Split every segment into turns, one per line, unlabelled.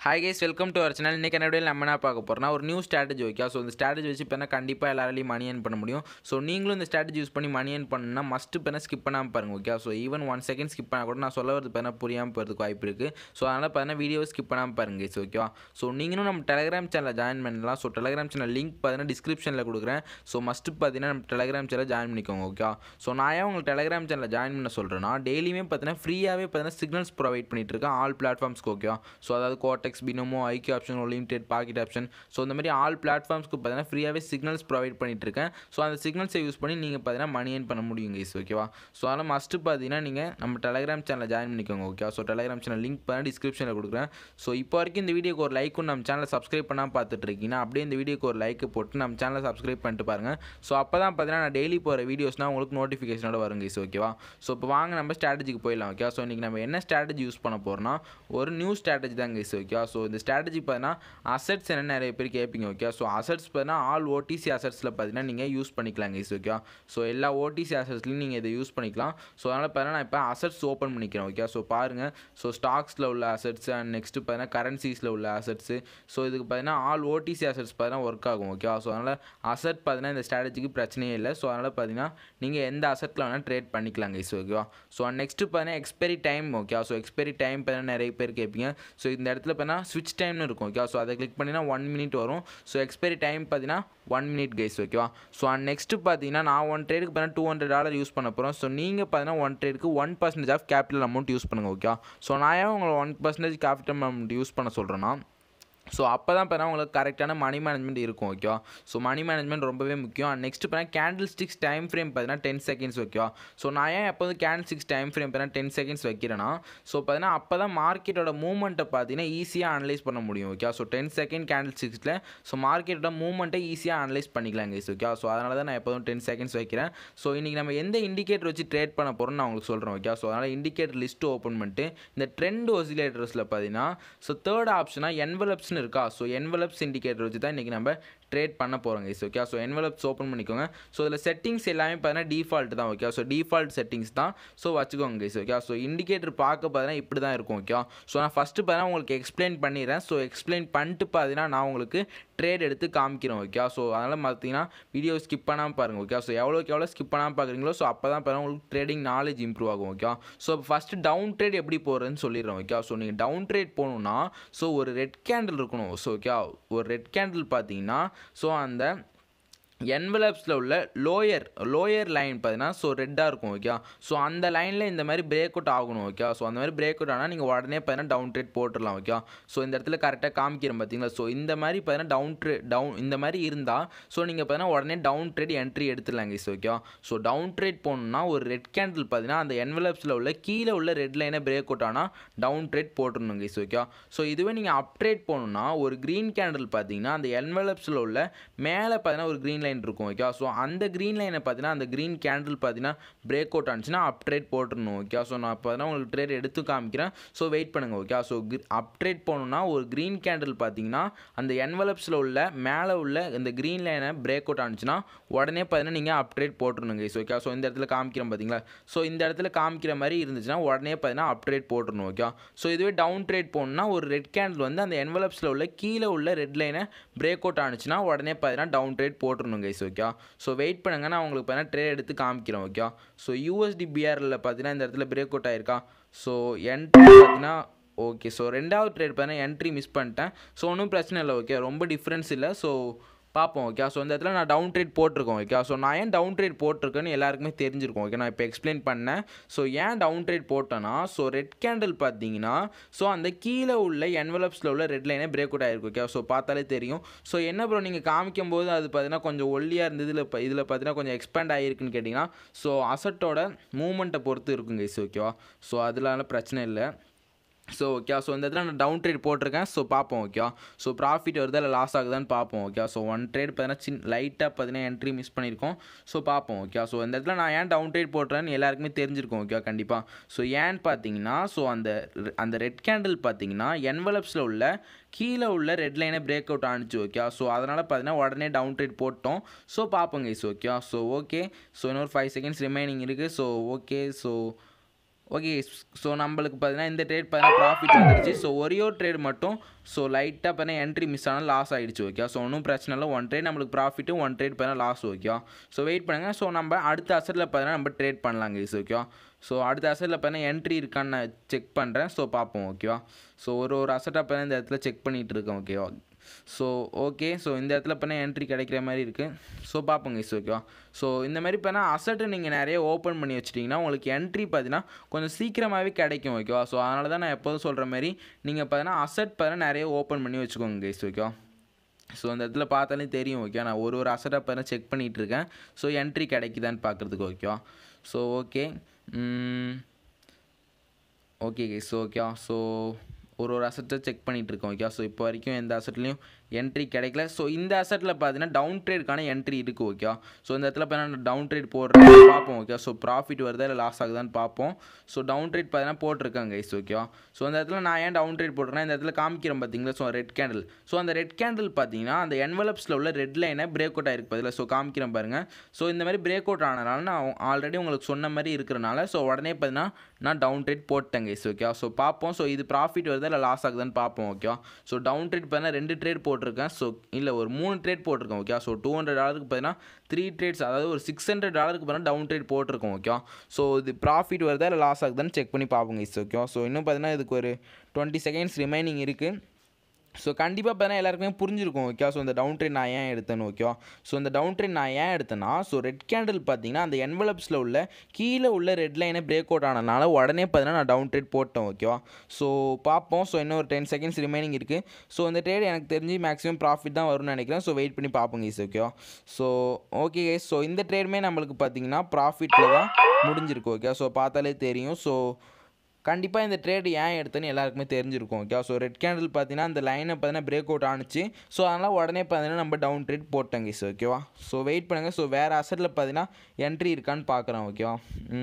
hi guys welcome to our channel இன்றைக்கி என்ன நம்ம என்ன பார்க்க போகிறோம்னா ஒரு நியூ ஸ்ட்ராட்டஜி ஓகே ஸோ இந்த ஸ்ட்ராட்டஜி வச்சு இப்போ கண்டிப்பாக எல்லாராலையும் மணி ஏர்ன் பண்ண முடியும் ஸோ நீங்களும் இந்த ஸ்ட்ராட்டஜி யூஸ் பண்ணி மணி ஏர்ன் பண்ணணும்னா மஸ்ட்டு இப்போ ஸ்கிப் பண்ணாமல் பாருங்க okay so even one second skip பண்ணால் கூட நான் சொல்ல வரது இப்போ புரியாமல் போகிறதுக்கு வாய்ப்பு இருக்குது ஸோ அதனால் பார்த்தீங்கன்னா வீடியோ ஸ்கிப் பண்ணாமல் பாருங்க கைஸ் ஓகேவா ஸோ நீங்களும் நம்ம டெலிகிராம் சேனலில் ஜாயின் பண்ணலாம் ஸோ டெலிகிராம் சேனல் லிங்க் பார்த்தீங்கன்னா டிஸ்கிரிப்ஷனில் கொடுக்குறேன் ஸோ மஸ்ட்டு பார்த்தீங்கன்னா நம்ம டெலிகிராம் சேனல் ஜாயின் பண்ணிக்கோங்க ஓகே ஸோ நான் ஏன் உங்களுக்கு டெலிகிராம் சேனலில் ஜாயின் பண்ண சொல்கிறேன்னா டெய்லியுமே பார்த்தீங்கன்னா ஃப்ரீயாகவே பார்த்தீங்கன்னா சிக்னல்ஸ் ப்ரொவைட் பண்ணிட்டு இருக்கேன் ஆல் பிளாட்ஃபார்ம்ஸ்க்கு ஓகேவா ஸோ அதாவது கோட்டெக்ஸ் பினமோ ஐக்கிய option limited pocket option so இந்த மாதிரி ஆல் பிளாட்ஃபார்ம்ஸ்க்கு பார்த்தீங்கன்னா ஃப்ரீயாகவே சிக்னல்ஸ் ப்ரொவைட் பண்ணிட்டு இருக்கேன் ஸோ அந்த சிக்னல்ஸை யூஸ் பண்ணி நீங்கள் பார்த்தீங்கன்னா மணி ஏர்ன் பண்ண முடியும் கைஸ் ஓகேவா ஸோ அதனால் மஸ்ட்டு பார்த்தீங்கன்னா நீங்கள் நம்ம டெலிகிராம் சேனலில் ஜாயின் பண்ணிக்கோங்க okay so Telegram channel link பண்ண டிஸ்கிரிப்ஷனில் கொடுக்குறேன் ஸோ இப்போ வரைக்கும் இந்த வீடியோக்கு ஒரு லைக்கும் நம்ம சேனலை சப்ஸ்கிரைப் பண்ணால் பார்த்துட்டு இருக்கீங்கன்னா அப்படியே இந்த வீடியோக்கு ஒரு லைக் போட்டு நம்ம சேனலை சப்ஸ்கிரைப் பண்ணிட்டு பாருங்கள் ஸோ அப்போ தான் பார்த்தீங்கன்னா நான் டெய்லி போகிற வீடியோஸ்னால் உங்களுக்கு நோட்டிஃபிகேஷனோட வரும் கைஸ் ஓகேவா ஸோ இப்போ வாங்க நம்ம ஸ்ட்ராட்டஜிக்கு போயிடலாம் ஓகே ஸோ இன்றைக்கி நம்ம என்ன ஸ்ட்ராட்டஜி யூஸ் பண்ண போகிறோம்னா ஒரு நியூ ஸ்ட்ராட்டஜி தான் கைஸ் ஓகே ஸோ இந்த ஸ்ட்ராட்டஜி பார்த்தீங்கன்னா அசட்ஸ் என்ன நிறைய பேர் கேட்பீங்க ஓகே ஸோ அசட்ஸ் பார்த்தீங்கன்னா ஆல் ஓடிசி அசட்ஸில் பார்த்தீங்கன்னா நீங்கள் யூஸ் பண்ணிக்கலாம் கைஸ் ஓகே ஸோ எல்லா ஓடிசி அசட்ஸ்லையும் நீங்கள் இதை யூஸ் பண்ணிக்கலாம் ஸோ அதனால் பார்த்தீங்கன்னா நான் இப்போ அசட்ஸ் ஓப்பன் பண்ணிக்கிறேன் ஓகே ஸோ பாருங்கள் ஸோ ஸ்டாக்ஸில் உள்ள அசட்ஸ் அண்ட் நெக்ஸ்ட்டு பார்த்தீங்கன்னா கரன்சிஸில் உள்ள அசட்ஸு ஸோ இதுக்கு பார்த்தீங்கன்னா ஆல் ஓடிசி அசட்ஸ் பார்த்தீங்கன்னா ஒர்க் ஆகும் ஓகே ஸோ அதனால் அசட் பார்த்தீங்கன்னா இந்த ஸ்ட்ராட்டஜிக்கு பிரச்சனையே இல்லை ஸோ அதனால் பார்த்தீங்கன்னா நீங்கள் எந்த அசட்டில் வேணால் ட்ரேட் பண்ணிக்கலாம் கைஸ் ஓகேவா ஸோ நெக்ஸ்ட்டு பார்த்தீங்கன்னா expiry time okay so expiry time பார்த்தீங்கன்னா நிறைய பேர் கேட்பீங்க ஸோ இந்த இடத்துல பார்த்தீங்கன்னா ஸ்விட்ச் டைம்னு இருக்கும் ஓகே ஸோ அதை கிளிக் பண்ணினா ஒன் மினிட் வரும் ஸோ எக்ஸ்பெரி டைம் பார்த்தீங்கன்னா ஒன் மினிட் கைஸ் ஓகேவா ஸோ நெக்ஸ்ட்டு பார்த்தீங்கன்னா நான் ஒன் ட்ரேடுக்கு பார்த்தீங்கன்னா டூ ஹண்ட்ரட் டாலர் யூஸ் பண்ண போகிறோம் ஸோ நீங்கள் பார்த்தீங்கன்னா ஒன் ட்ரேடுக்கு one percentage of capital amount use பண்ணுங்கள் ஓகே ஸோ நான் ஏன் உங்களை one percentage capital amount use பண்ண சொல்கிறேன்னா ஸோ அப்போ தான் பார்த்தா உங்களுக்கு கரெக்டான மணி மேனேஜ்மெண்ட் இருக்கும் ஓகேவா ஸோ மணி மேனேஜ்மெண்ட் ரொம்பவே முக்கியம் அண்ட் நெக்ஸ்ட் பார்த்தா கேண்டில் ஸ்டிக்ஸ் டைம் ஃப்ரேம் பார்த்தீங்கன்னா டென் செகண்ட்ஸ் ஓகேவா ஸோ நான் ஏன் எப்போது கேண்டில் ஸ்டிக்ஸ் டைம் ஃப்ரேம் பார்த்தீங்கன்னா டென் செகண்ட்ஸ் வைக்கிறேன்னா ஸோ பார்த்தீங்கன்னா அப்போ தான் மார்க்கெட்டோட மூவ்மெண்ட்டை பார்த்தீங்கன்னா ஈஸியாக அனலைஸ் பண்ண முடியும் okay so ten second candle ஸ்டிக்ஸில் ஸோ மார்க்கெட்டோட மூவ்மெண்ட்டை ஈஸியாக அனலைஸ் பண்ணிக்கலாம் கைஸ் ஓகே ஸோ அதனால தான் நான் எப்போதும் டென் செகண்ட்ஸ் வைக்கிறேன் ஸோ இன்றைக்கி நம்ம எந்த இண்டிகேட்டர் வச்சு ட்ரேட் பண்ண போகிறோம்னு நான் உங்களுக்கு சொல்கிறேன் ஓகே ஸோ அதனால் இண்டிகேட்டர் லிஸ்ட்டு ஓப்பன் பண்ணிட்டு இந்த ட்ரெண்ட் ஒசிலேட்டர்ஸில் பார்த்தீங்கன்னா ஸோ தேர்ட் ஆப்ஷனாக என்வலப்ஸ்னு இருக்கா ஸோ என்வலப்ஸ் இண்டிகேட்டர் வச்சு தான் இன்றைக்கி நம்ம ட்ரேட் பண்ண போகிறோம் guys okay so envelopes open பண்ணிக்கோங்க ஸோ இதில் செட்டிங்ஸ் எல்லாமே பார்த்தீங்கன்னா டிஃபால்ட் தான் ஓகே ஸோ டிஃபால்ட் செட்டிங்ஸ் தான் ஸோ வச்சுக்கோங்க கைஸ் ஓகே ஸோ இண்டிகேட்டர் பார்க்க பார்த்தீங்கன்னா இப்படி தான் இருக்கும் ஓகே ஸோ நான் ஃபஸ்ட்டு பார்த்தீங்கன்னா உங்களுக்கு எக்ஸ்பிளைன் பண்ணிடுறேன் ஸோ எக்ஸ்பிளைன் பண்ணிட்டு பார்த்தீங்கன்னா நான் உங்களுக்கு ட்ரேட் எடுத்து காமிக்கிறேன் ஓகே ஸோ அதனால் பார்த்தீங்கன்னா வீடியோ ஸ்கிப் பண்ணாமல் பாருங்கள் ஓகே ஸோ எவ்வளோக்கு எவ்வளோ ஸ்கிப் பண்ணாமல் பார்க்குறீங்களோ ஸோ அப்போ தான் பாருங்கள் உங்களுக்கு ட்ரேடிங் நாலேஜ் இம்ப்ரூவ் ஆகும் okay so first down trade எப்படி போகிறதுன்னு சொல்லிடுறேன் ஓகே ஸோ நீங்கள் டவுன் ட்ரேட் போகணுன்னா ஸோ ஒரு ரெட் கேண்டில் இருக்கணும் ஸோ ஓகே ஒரு ரெட் கேண்டில் பார்த்தீங்கன்னா ஸோ அந்த என்வலப்ஸில் உள்ள லோயர் லோயர் லைன் பார்த்தீங்கன்னா ஸோ ரெட்டாக இருக்கும் ஓகே ஸோ அந்த லைனில் இந்த மாதிரி பிரேக் அவுட் ஆகணும் ஓகே ஸோ அந்த மாதிரி பிரேக் அவுட் ஆனால் நீங்கள் உடனே பார்த்தீங்கன்னா டவுன் ட்ரேட் போட்டுடலாம் ஓகே ஸோ இந்த இடத்துல கரெக்டாக காமிக்கிறேன் பார்த்தீங்களா ஸோ இந்த மாதிரி பார்த்தீங்கன்னா டவுன் ட்ரே டவுன் இந்த மாதிரி இருந்தால் ஸோ நீங்கள் பார்த்தீங்கன்னா உடனே டவுன் ட்ரேட் என்ட்ரி எடுத்துடலாம் guys okay so down trade போகணுன்னா ஒரு ரெட் கேண்டில் பார்த்தீங்கன்னா அந்த என்வலப்ஸில் உள்ள கீழே உள்ள ரெட் லைனை பிரேக் அவுட் ஆனால் டவுன் ட்ரேட் போட்டுடணும் கைஸ் ஓகே ஸோ இதுவே நீங்கள் அப் ட்ரேட் போகணுன்னா ஒரு க்ரீன் கேண்டில் பார்த்தீங்கன்னா அந்த என்வலப்ஸில் உள்ள மேலே பார்த்தீங்கன்னா ஒரு க்ரீன் லைன் இருக்கும் ஓகே ஸோ அந்த க்ரீன் லைனை பார்த்தீங்கன்னா அந்த க்ரீன் கேண்டில் பார்த்தீங்கன்னா பிரேக் அவுட் ஆனிச்சுன்னா அப் ட்ரேட் போட்டுருணும் ஓகே ஸோ நான் பார்த்தீங்கன்னா உங்களுக்கு ட்ரேட் எடுத்து காமிக்கிறேன் ஸோ வெயிட் பண்ணுங்கள் ஓகே ஸோ அப் ட்ரேட் போகணுன்னா ஒரு க்ரீன் கேண்டில் பார்த்தீங்கன்னா அந்த என்வலப்ஸில் உள்ள மேலே உள்ள இந்த க்ரீன் லைனை பிரேக் அவுட் ஆனிச்சுன்னா உடனே பார்த்தீங்கன்னா நீங்கள் அப் ட்ரேட் போட்டுருணும் கைஸ் ஓகே ஸோ இந்த இடத்துல காமிக்கிறேன் பார்த்தீங்களா ஸோ இந்த இடத்துல காமிக்கிற மாதிரி இருந்துச்சுன்னா உடனே பார்த்தீங்கன்னா அப் ட்ரேட் போட்டுருணும் ஓகே ஸோ இதுவே டவுன் ட்ரேட் போகணுன்னா ஒரு ரெட் கேண்டில் வந்து அந்த என்வலப்ஸில் உள்ள கீழே உள்ள ரெட் லைனை பிரேக் அவுட் ஆனிச்சுன்னா உடனே பார்த்தீங்கன்னா டவுன் ட்ரேட் போட்டுருணும் கைஸ் ஓகே ஸோ வெயிட் பண்ணுங்க நான் உங்களுக்கு பார்த்தீங்கன்னா ட்ரேட் எடுத்து காமிக்கிறேன் ஓகே ஸோ யூஎஸ்டி பிஆரில் பார்த்தீங்கன்னா இந்த இடத்துல பிரேக் அவுட் ஆயிருக்கா ஸோ என்ட்ரி பார்த்தீங்கன்னா ஓகே ஸோ ரெண்டாவது ட்ரேட் பார்த்தீங்கன்னா என்ட்ரி மிஸ் பண்ணிட்டேன் ஸோ ஒன்றும் பிரச்சனை இல்லை ஓகே ரொம்ப டிஃப்ரென்ஸ் இல்லை ஸோ பார்ப்போம் ஓகே ஸோ இந்த இடத்துல நான் டவுன் ட்ரேட் போட்டிருக்கோம் ஓகே ஸோ நான் ஏன் டவுன் ட்ரேட் போட்டிருக்கேன்னு எல்லாருக்குமே தெரிஞ்சிருக்கும் ஓகே நான் இப்போ எக்ஸ்பிளைன் பண்ணேன் ஸோ ஏன் டவுன் ட்ரேட் போட்டேன்னா ஸோ ரெட் கேண்டில் பார்த்தீங்கன்னா ஸோ அந்த கீழே உள்ள என்வலப்ஸில் உள்ள ரெட் லைனே பிரேக் அவுட் ஆகிருக்கு ஓகே ஸோ பார்த்தாலே தெரியும் ஸோ என்ன ப்ரோ நீங்கள் காமிக்கும் போது அது பார்த்தீங்கன்னா கொஞ்சம் ஒல்லியாக இருந்தது இதில் இதில் பார்த்தீங்கன்னா கொஞ்சம் எக்ஸ்பேண்ட் ஆகிருக்குன்னு கேட்டிங்கன்னா ஸோ அசட்டோட மூமெண்ட்டை பொறுத்து இருக்குங்க ஸோ ஓகேவா ஸோ அதனால பிரச்சனை இல்லை ஸோ ஓகே ஸோ இந்த இடத்துல நான் டவுன் ட்ரேட் போட்டிருக்கேன் ஸோ பார்ப்போம் ஓகே ஸோ ப்ராஃபிட் வருதா இல்லை லாஸ் ஆகுதான்னு பார்ப்போம் ஓகே ஸோ ஒன் ட்ரேட் பார்த்தீங்கன்னா சின் லைட்டாக பார்த்தீங்கன்னா என்ட்ரி மிஸ் பண்ணியிருக்கோம் ஸோ பார்ப்போம் ஓகே ஸோ இந்த இடத்துல நான் ஏன் டவுன் ட்ரேட் போட்டுறேன்னு எல்லாருக்குமே தெரிஞ்சிருக்கும் ஓகே கண்டிப்பாக ஸோ ஏன்னு பார்த்தீங்கன்னா ஸோ அந்த அந்த ரெட் கேண்டில் பார்த்தீங்கன்னா என்வலப்ஸில் உள்ள கீழே உள்ள ரெட் லைனை பிரேக் அவுட் ஆனிச்சு ஓகே ஸோ அதனால் பார்த்தீங்கன்னா உடனே டவுன் ட்ரேட் போட்டோம் ஸோ பார்ப்போங்க guys okay so okay so இன்னொரு ஃபைவ் செகண்ட்ஸ் ரிமைனிங் இருக்குது so okay so okay so நம்மளுக்கு பார்த்தீங்கன்னா இந்த ட்ரேட் பார்த்தீங்கன்னா ப்ராஃபிட் வந்துருச்சு ஸோ ஒரே ஒரு ட்ரேட் மட்டும் ஸோ லைட்டாக பார்த்தீங்கன்னா என்ட்ரி மிஸ் ஆனால் லாஸ் ஆகிடுச்சு ஓகே ஸோ ஒன்றும் பிரச்சனை இல்லை ஒன் ட்ரேட் நம்மளுக்கு ப்ராஃபிட்டு ஒன் ட்ரேட் பார்த்தீங்கன்னா லாஸ் ஓகே ஸோ வெயிட் பண்ணுங்கள் ஸோ நம்ம அடுத்த அசட்டில் பார்த்தீங்கன்னா நம்ம ட்ரேட் பண்ணலாம் கைஸ் ஓகே ஸோ அடுத்த அசட்டில் பார்த்தீங்கன்னா என்ட்ரி இருக்கான்னு நான் செக் பண்ணுறேன் ஸோ பார்ப்போம் ஓகேவா ஸோ ஒரு ஒரு அசட்டாக பார்த்தீங்கன்னா இந்த இடத்துல செக் பண்ணிகிட்டு இருக்கேன் ஓகேவா ஸோ ஓகே ஸோ இந்த இடத்துல பண்ண என்ட்ரி கிடைக்கிற மாதிரி இருக்குது ஸோ பார்ப்போங்க இஸ் ஓகேவா ஸோ இந்த மாதிரி பண்ணா அசட்டை நீங்கள் நிறைய ஓப்பன் பண்ணி வச்சிட்டிங்கன்னா உங்களுக்கு என்ட்ரி பார்த்தீங்கன்னா கொஞ்சம் சீக்கிரமாகவே கிடைக்கும் ஓகேவா ஸோ அதனால தான் நான் எப்போதும் சொல்கிற மாதிரி நீங்கள் பார்த்தீங்கன்னா அசட் பார்த்தீங்கன்னா நிறைய ஓப்பன் பண்ணி வச்சுக்கோங்க கைஸ் ஓகேவா ஸோ அந்த இடத்துல பார்த்தாலே தெரியும் ஓகே நான் ஒரு ஒரு அசட்டாக பார்த்தா செக் பண்ணிகிட்டு இருக்கேன் ஸோ என்ட்ரி கிடைக்குதான்னு பார்க்குறதுக்கு ஓகேவா so okay okay guys okay so ஒரு ஒரு அசட்டை செக் பண்ணிகிட்டு இருக்கோம் ஓகே ஸோ இப்போ வரைக்கும் எந்த அசட்லேயும் என்ட்ரி கிடைக்கல ஸோ இந்த அசட்டில் பார்த்தீங்கன்னா டவுன் ட்ரேடுக்கான என்ட்ரி இருக்குது ஓகே ஸோ இந்த இடத்துல பார்த்தீங்கன்னா டவுன் ட்ரேட் போடுறேன் பார்ப்போம் ஓகே ஸோ ப்ராஃபிட் வருதா இல்லை லாஸ் ஆகுதான்னு பார்ப்போம் ஸோ டவுன் ட்ரேட் பார்த்தீங்கன்னா போட்டிருக்காங்க கைஸ் ஓகேவா ஸோ அந்த இடத்துல நான் ஏன் டவுன் ட்ரேட் போடுறேன்னா இந்த இடத்துல காமிக்கிறேன் பார்த்தீங்களா ஸோ ரெட் கேண்டில் ஸோ அந்த ரெட் கேண்டில் பார்த்தீங்கன்னா அந்த என்வலப்ஸில் உள்ள ரெட் லைனை பிரேக் அவுட் ஆயிருக்கு பதில் ஸோ காமிக்கிறேன் பாருங்கள் ஸோ இந்த மாதிரி பிரேக் அவுட் ஆனதுனால நான் ஆல்ரெடி உங்களுக்கு சொன்ன மாதிரி இருக்கிறனால ஸோ உடனே பார்த்தீங்கன்னா நான் டவுன் ட்ரேட் போட்டேன் கைஸ் ஓகே ஸோ பார்ப்போம் ஸோ இது ப்ராஃபிட் வருதா இல்லை லாஸ் ஆகுதான்னு பார்ப்போம் ஓகே ஸோ டவுன் ட்ரேட் பார்த்தீங்கன்னா ரெண்டு ட்ரேட் போட்டிருக்கேன் ஸோ இல்லை ஒரு மூணு ட்ரேட் போட்டிருக்கேன் ஓகே ஸோ டூ ஹண்ட்ரட் டாலருக்கு பார்த்தீங்கன்னா த்ரீ ட்ரேட்ஸ் அதாவது ஒரு சிக்ஸ் ஹண்ட்ரட் டாலருக்கு பார்த்தீங்கன்னா டவுன் ட்ரேட் போட்டிருக்கோம் ஓகே ஸோ இது ப்ராஃபிட் வருதா இல்லை லாஸ் ஆகுதான்னு செக் பண்ணி பார்ப்போங்க இஸ் ஓகே ஸோ இன்னும் பார்த்தீங்கன்னா இதுக்கு ஒரு டுவெண்ட்டி செகண்ட்ஸ் ரிமைனிங் இருக்குது ஸோ கண்டிப்பாக பார்த்தீங்கன்னா எல்லாருக்குமே புரிஞ்சிருக்கும் ஓகே ஸோ இந்த டவுன் ட்ரெயின் நான் ஏன் எடுத்தேன்னு ஓகே ஸோ இந்த டவுன் ட்ரெயின் நான் ஏன் எடுத்தேன்னா ஸோ ரெட் கேண்டில் பார்த்தீங்கன்னா அந்த என்வலப்ஸில் உள்ள கீழே உள்ள ரெட் லைனை பிரேக் அவுட் ஆனதுனால உடனே பார்த்தீங்கன்னா நான் டவுன் ட்ரேட் போட்டேன் ஓகேவா ஸோ பார்ப்போம் ஸோ இன்னும் ஒரு டென் செகண்ட்ஸ் ரிமைனிங் இருக்குது ஸோ இந்த ட்ரேட் எனக்கு தெரிஞ்சு மேக்ஸிமம் ப்ராஃபிட் தான் வரும்னு நினைக்கிறேன் ஸோ வெயிட் பண்ணி பார்ப்போங்க ஈஸ் ஓகேவா ஸோ ஓகே ஸோ இந்த ட்ரேடுமே நம்மளுக்கு பார்த்தீங்கன்னா ப்ராஃபிட்டில் தான் முடிஞ்சிருக்கு ஓகே ஸோ பார்த்தாலே தெரியும் ஸோ கண்டிப்பாக இந்த ட்ரேட் ஏன் எடுத்தேன்னு எல்லாருக்குமே தெரிஞ்சிருக்கும் ஓகே ஸோ ரெட் கேண்டில் பார்த்தீங்கன்னா அந்த லைனை பார்த்தீங்கன்னா பிரேக் அவுட் ஆனிச்சு ஸோ அதனால் உடனே பார்த்தீங்கன்னா நம்ம டவுன் ட்ரேட் போட்டேங்க சார் ஓகேவா ஸோ வெயிட் பண்ணுங்கள் ஸோ வேறு அசட்டில் பார்த்தீங்கன்னா என்ட்ரி இருக்கான்னு பார்க்குறேன் ஓகேவா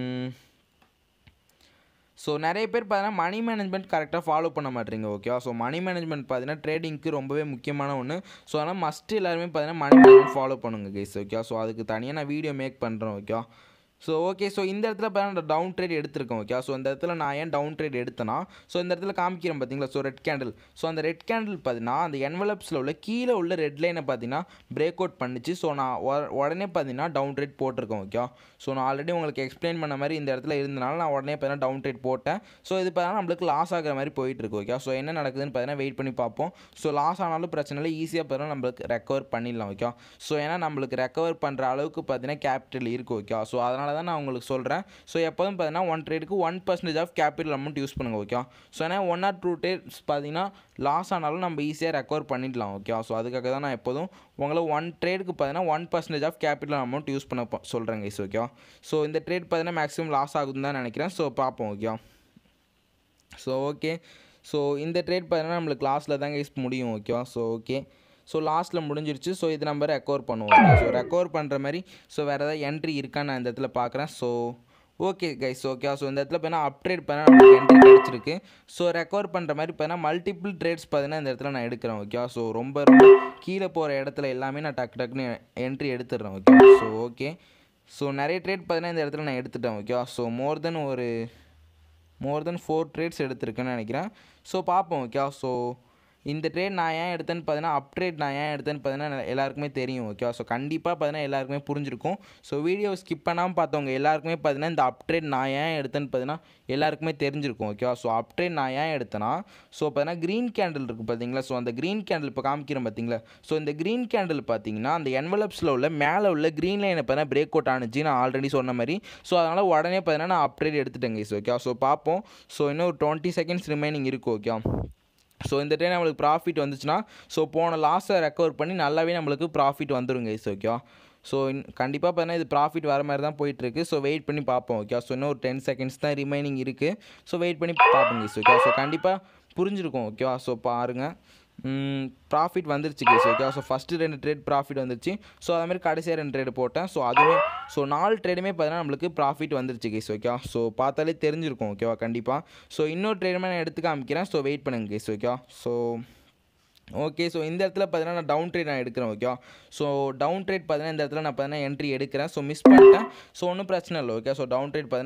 ஸோ நிறைய பேர் பார்த்தீங்கன்னா மணி மேனேஜ்மெண்ட் கரெக்டாக ஃபாலோ பண்ண மாட்டீங்க ஓகேவா ஸோ மணி மேனேஜ்மெண்ட் பார்த்தீங்கன்னா ட்ரேடிங்க்கு ரொம்பவே முக்கியமான ஒன்று ஸோ அதனால் மஸ்ட் எல்லாருமே பார்த்தீங்கன்னா மணி மேனேஜ்மெண்ட் ஃபாலோ பண்ணுங்க கைஸ் ஓகே ஸோ அதுக்கு தனியாக நான் வீடியோ மேக் பண்ணுறேன் ஓகேவா ஸோ ஓகே ஸோ இந்த இடத்துல பார்த்தீங்கன்னா டவுன் ட்ரேட் எடுத்திருக்கேன் ஓகே ஸோ இந்த இடத்துல நான் ஏன் டவுன் ட்ரேட் எடுத்தேன்னா ஸோ இந்த இடத்துல காமிக்கிறேன் பார்த்தீங்களா ஸோ ரெட் கேண்டில் ஸோ அந்த ரெட் கேண்டில் பார்த்தீங்கன்னா அந்த என்வலப்ஸில் உள்ள கீழே உள்ள ரெட் லைனை பார்த்தீங்கன்னா பிரேக் அவுட் பண்ணிச்சு ஸோ நான் உடனே பார்த்தீங்கன்னா டவுன் ட்ரேட் போட்டிருக்கேன் ஓகே ஸோ நான் ஆல்ரெடி உங்களுக்கு எக்ஸ்பிளைன் பண்ண மாதிரி இந்த இடத்துல இருந்தனால நான் உடனே பார்த்தீங்கன்னா டவுன் ட்ரேட் போட்டேன் ஸோ இது பார்த்தீங்கன்னா நம்மளுக்கு லாஸ் ஆகிற மாதிரி போயிட்டு இருக்கு ஓகே ஸோ என்ன நடக்குதுன்னு பார்த்தீங்கன்னா வெயிட் பண்ணி பார்ப்போம் ஸோ லாஸ் ஆனாலும் பிரச்சனை இல்லை ஈஸியாக பார்த்தீங்கன்னா நம்மளுக்கு ரெக்கவர் பண்ணிடலாம் ஓகே ஸோ ஏன்னா நம்மளுக்கு ரெக்கவர் பண்ணுற அளவுக்கு பார்த்தீங்கன்னா கேபிட்டல் இருக்குது ஓகே ஸோ அதனால தான் நான் உங்களுக்கு சொல்கிறேன் ஸோ எப்போதும் பார்த்தீங்கன்னா ஒன் ட்ரேடுக்கு one percentage of capital amount use பண்ணுங்க ஓகே ஸோ ஏன்னா ஒன் ஆர் டூ ட்ரேட்ஸ் பார்த்தீங்கன்னா லாஸ் ஆனாலும் நம்ம ஈஸியாக ரெக்கவர் பண்ணிடலாம் ஓகே ஸோ அதுக்காக தான் நான் எப்போதும் உங்களை ஒன் ட்ரேடுக்கு பார்த்தீங்கன்னா one percentage of capital amount use பண்ண சொல்கிறேங்க இஸ் ஓகே ஸோ இந்த ட்ரேட் பார்த்தீங்கன்னா மேக்ஸிமம் லாஸ் ஆகுதுன்னு தான் நினைக்கிறேன் ஸோ பார்ப்போம் ஓகே ஸோ ஓகே ஸோ இந்த ட்ரேட் பார்த்தீங்கன்னா நம்மளுக்கு லாஸ்ட்டில் தாங்க யூஸ் முடியும் ஓகேவா ஸோ ஓகே ஸோ லாஸ்ட்டில் முடிஞ்சிருச்சு ஸோ இது நம்ம ரெக்கவர் பண்ணுவோம் ஸோ ரெக்கவர் பண்ணுற மாதிரி ஸோ வேறு ஏதாவது என்ட்ரி இருக்கான்னு நான் இந்த இடத்துல பார்க்குறேன் so okay guys okay so இந்த இடத்துல பார்த்தீங்கன்னா அப்ட்ரேட் பண்ணால் நமக்கு என்ட்ரி கிடச்சிருக்கு ஸோ ரெக்கவர் பண்ணுற மாதிரி பார்த்தீங்கன்னா மல்டிபிள் ட்ரேட்ஸ் பார்த்தீங்கன்னா இந்த இடத்துல நான் எடுக்கிறேன் ஓகே ஸோ ரொம்ப ரொம்ப கீழே போகிற இடத்துல எல்லாமே நான் டக்கு டக்குன்னு என்ட்ரி எடுத்துடுறேன் ஓகே ஸோ ஓகே ஸோ நிறைய ட்ரேட் பார்த்தீங்கன்னா இந்த இடத்துல நான் எடுத்துட்டேன் ஓகே ஸோ மோர் தென் ஒரு மோர் தென் ஃபோர் ட்ரேட்ஸ் எடுத்திருக்கேன்னு நினைக்கிறேன் ஸோ பார்ப்போம் ஓகே ஸோ இந்த ட்ரேட் நான் ஏன் எடுத்தேன்னு பார்த்தீங்கன்னா அப் ட்ரேட் நான் ஏன் எடுத்தேன்னு பார்த்தீங்கன்னா எல்லாருக்குமே தெரியும் ஓகே ஸோ கண்டிப்பாக பார்த்தீங்கன்னா எல்லாருக்குமே புரிஞ்சிருக்கும் ஸோ வீடியோ ஸ்கிப் பண்ணாமல் பார்த்தவங்க எல்லாருக்குமே பார்த்தீங்கன்னா இந்த அப் ட்ரேட் நான் ஏன் எடுத்தேன்னு பார்த்தீங்கன்னா எல்லாருக்குமே தெரிஞ்சிருக்கும் ஓகேவா ஸோ அப் ட்ரேட் நான் ஏன் எடுத்தேன்னா ஸோ பார்த்தீங்கன்னா க்ரீன் கேண்டில் இருக்குது பார்த்தீங்களா ஸோ அந்த க்ரீன் கேண்டில் இப்போ காமிக்கிறேன் பார்த்தீங்களா ஸோ இந்த க்ரீன் கேண்டில் பார்த்தீங்கன்னா அந்த என்வலப்ஸில் உள்ள மேலே உள்ள க்ரீன் லைனை பார்த்தீங்கன்னா பிரேக் அவுட் ஆனிச்சு நான் ஆல்ரெடி சொன்ன மாதிரி ஸோ அதனால் உடனே பார்த்தீங்கன்னா நான் அப் ட்ரேட் எடுத்துட்டேங்க ஓகே ஸோ பார்ப்போம் ஸோ இன்னும் ஒரு டுவெண்ட்டி செகண்ட்ஸ் ரிமைனிங் இருக்குது ஓகே ஸோ இந்த டைம் நம்மளுக்கு ப்ராஃபிட் வந்துச்சுன்னா ஸோ போன லாஸை ரெக்கவர் பண்ணி நல்லாவே நம்மளுக்கு ப்ராஃபிட் வந்துருங்க இஸ் ஓகே ஸோ கண்டிப்பாக பார்த்தீங்கன்னா இது ப்ராஃபிட் வர மாதிரி தான் போயிட்டுருக்கு ஸோ வெயிட் பண்ணி பார்ப்போம் ஓகே ஸோ இன்னும் ஒரு டென் செகண்ட்ஸ் தான் ரிமைனிங் இருக்குது ஸோ வெயிட் பண்ணி பார்ப்போங்க இஸ் ஓகே ஸோ கண்டிப்பாக புரிஞ்சிருக்கும் ஓகேவா ஸோ பாருங்கள் ப்ராஃபிட் வந்துருச்சு கேஸ் ஓகே ஸோ ஃபஸ்ட்டு ரெண்டு ட்ரேட் ப்ராஃபிட் வந்துருச்சு ஸோ அதேமாதிரி கடைசியாக ரெண்டு ட்ரேடு போட்டேன் ஸோ அதுவே ஸோ நாலு ட்ரேடுமே பார்த்தீங்கன்னா நம்மளுக்கு ப்ராஃபிட் வந்துருச்சு கேஸ் ஓகே ஸோ பார்த்தாலே தெரிஞ்சிருக்கும் ஓகேவா கண்டிப்பாக ஸோ இன்னொரு ட்ரேடுமே நான் எடுத்து காமிக்கிறேன் ஸோ வெயிட் பண்ணுங்க guys okay so okay so இந்த இடத்துல பார்த்தீங்கன்னா நான் டவுன் ட்ரேட் நான் எடுக்கிறேன் ஓகே ஸோ டவுன் ட்ரேட் பார்த்தீங்கன்னா இந்த இடத்துல நான் பார்த்தீங்கன்னா என்ட்ரி எடுக்கிறேன் ஸோ மிஸ் பண்ணிட்டேன் ஸோ ஒன்றும் பிரச்சனை இல்லை ஓகே ஸோ டவுன் ட்ரேட் பார்த்தீங்கன்னா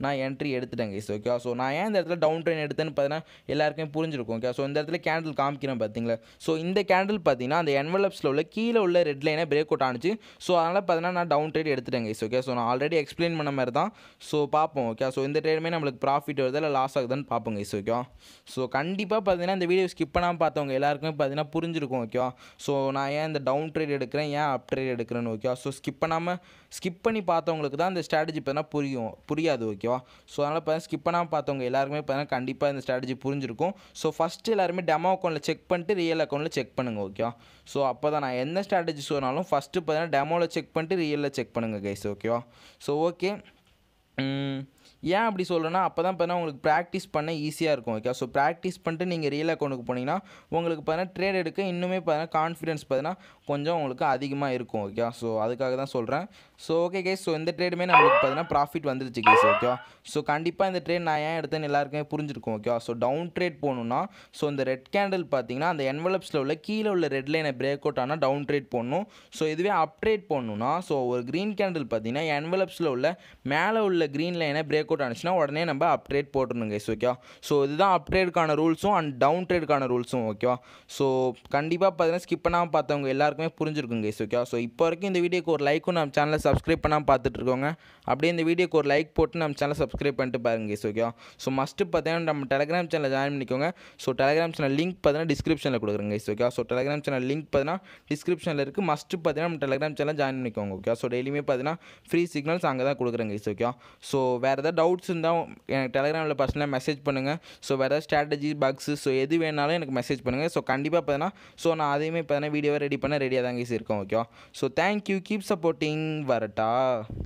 நான் என்ட்ரி எடுத்துட்டேன் கைஸ் ஓகே ஸோ நான் ஏன் இந்த இடத்துல டவுன் ட்ரெயின் எடுத்தேன்னு பார்த்தீங்கன்னா எல்லாருக்குமே புரிஞ்சிருக்கும் ஓகே ஸோ இந்த இடத்துல கேண்டில் காமிக்கிறேன் பார்த்தீங்களா ஸோ இந்த கேண்டில் பார்த்தீங்கன்னா அந்த என்வலப்ஸில் உள்ள கீழே உள்ள ரெட் லைனை பிரேக் அவுட் ஆனிச்சு ஸோ அதனால் பார்த்தீங்கன்னா நான் டவுன் ட்ரேட் எடுத்துட்டேன் கைஸ் ஓகே ஸோ நான் ஆல்ரெடி எக்ஸ்பிளைன் பண்ண மாதிரி தான் ஸோ பார்ப்போம் ஓகே ஸோ இந்த ட்ரேடுமே நம்மளுக்கு ப்ராஃபிட் வருது இல்லை லாஸ் ஆகுதுன்னு பார்ப்போம் கைஸ் ஓகே ஸோ கண்டிப்பாக பார்த்தீங்கன்னா இந்த வீடியோ ஸ்கிப் பண்ணாமல் பார்த்தவங்க எல்லாருக்குமே பார்த்தீங்கன்னா புரிஞ்சிருக்கும் ஓகே ஸோ நான் ஏன் இந்த டவுன் ட்ரேட் எடுக்கிறேன் ஏன் அப் ட்ரேட் எடுக்கிறேன்னு ஓகே ஸோ ஸ்கிப் பண்ணாமல் ஸ்கிப் பண்ணி பார்த்தவங்களுக்கு தான் இந்த ஸ்ட்ராட்டஜி பார்த்தீங்கன்னா புரியும் புரியாது ஓகேவா ஸோ அதனால் பார்த்தீங்கன்னா ஸ்கிப் பண்ணாமல் பார்த்தவங்க எல்லாருக்குமே பார்த்தீங்கன்னா கண்டிப்பாக இந்த ஸ்ட்ராட்டஜி புரிஞ்சிருக்கும் ஸோ ஃபஸ்ட்டு எல்லாருமே டெமோ அக்கௌண்ட்டில் செக் பண்ணிட்டு ரியல் அக்கௌண்ட்டில் செக் பண்ணுங்கள் ஓகேவா ஸோ அப்போ தான் நான் என்ன ஸ்ட்ராட்டஜி சொன்னாலும் ஃபஸ்ட்டு பார்த்தீங்கன்னா டெமோவில் செக் பண்ணிட்டு ரியலில் செக் பண்ணுங்கள் கைஸ் ஓகேவா ஸோ ஓகே ஏன் அப்படி சொல்கிறேன்னா அப்போ தான் பார்த்தீங்கன்னா உங்களுக்கு ப்ராக்டிஸ் பண்ண ஈஸியாக இருக்கும் ஓகே ஸோ ப்ராக்டிஸ் பண்ணிட்டு நீங்கள் ரியல் அக்கௌண்ட்டுக்கு போனீங்கன்னா உங்களுக்கு பார்த்தீங்கன்னா ட்ரேட் எடுக்க இன்னுமே பார்த்தீங்கன்னா கான்ஃபிடன்ஸ் பார்த்தீங்கன்னா கொஞ்சம் உங்களுக்கு அதிகமாக இருக்கும் ஓகே ஸோ அதுக்காக தான் சொல்கிறேன் ஸோ ஓகே கேஸ் ஸோ இந்த ட்ரேடுமே நம்மளுக்கு பார்த்தீங்கன்னா ப்ராஃபிட் வந்துருச்சு கேஸ் ஓகே ஸோ கண்டிப்பாக இந்த ட்ரேட் நான் ஏன் எடுத்தேன்னு எல்லாருக்குமே புரிஞ்சிருக்கும் ஓகே ஸோ டவுன் ட்ரேட் போகணுன்னா ஸோ இந்த ரெட் கேண்டில் பார்த்தீங்கன்னா அந்த என்வலப்ஸில் உள்ள கீழே உள்ள ரெட் லைனை பிரேக் அவுட் ஆனால் டவுன் ட்ரேட் போடணும் ஸோ இதுவே அப் ட்ரேட் போடணுன்னா ஸோ ஒரு க்ரீன் கேண்டில் பார்த்தீங்கன்னா என்வலப்ஸில் உள்ள மேலே உள்ள க்ரீன் லைனை பிரேக் அவுட் ஆனிச்சுன்னா உடனே நம்ம அப் ட்ரேட் போட்டுருணும் கைஸ் ஓகே ஸோ இதுதான் அப் ட்ரேடுக்கான ரூல்ஸும் அண்ட் டவுன் ட்ரேடுக்கான ரூல்ஸும் ஓகேவா ஸோ கண்டிப்பாக பார்த்தீங்கன்னா ஸ்கிப் பண்ணாமல் பார்த்தவங்க எல்லாருக்குமே புரிஞ்சிருக்கும் கைஸ் ஓகே ஸோ இப்போ வரைக்கும் இந்த வீடியோக்கு ஒரு லைக்கும் நம்ம சேனலை சப்ஸ்கிரைப் பண்ணாமல் பார்த்துட்டு இருக்கோங்க அப்படியே இந்த வீடியோக்கு ஒரு லைக் போட்டு நம்ம சேனலை சப்ஸ்கிரைப் பண்ணிட்டு பாருங்க கைஸ் ஓகே ஸோ மஸ்ட்டு பார்த்தீங்கன்னா நம்ம டெலிகிராம் சேனலில் ஜாயின் பண்ணிக்கோங்க ஸோ டெலிகிராம் சேனல் லிங்க் பார்த்தீங்கன்னா டிஸ்கிரிப்ஷனில் கொடுக்குறேங்க guys okay so Telegram channel link பார்த்தீங்கன்னா டிஸ்கிரிப்ஷனில் இருக்குது மஸ்ட்டு பார்த்தீங்கன்னா நம்ம டெலிகிராம் சேனல் ஜாயின் பண்ணிக்கோங்க ஓகே ஸோ டெய்லியுமே பார்த்தீங்கன்னா ஃப்ரீ சிக்னல்ஸ் அங்கே தான் கொடுக்குறேங்க கைஸ் ஓகே ஸோ வேறு ஏதாவது டவுட்ஸ் இருந்தால் எனக்கு டெலிகிராமில் பர்சனலாக மெசேஜ் பண்ணுங்கள் ஸோ வேறு ஏதாவது ஸ்ட்ராட்டஜி பக்ஸு ஸோ எது வேணாலும் எனக்கு மெசேஜ் பண்ணுங்கள் ஸோ கண்டிப்பாக பார்த்தீங்கன்னா ஸோ நான் அதையுமே பார்த்தீங்கன்னா வீடியோவை ரெடி பண்ண ரெடியாக தான் கைஸ் இருக்கோம் okay so thank you keep supporting வரட்டா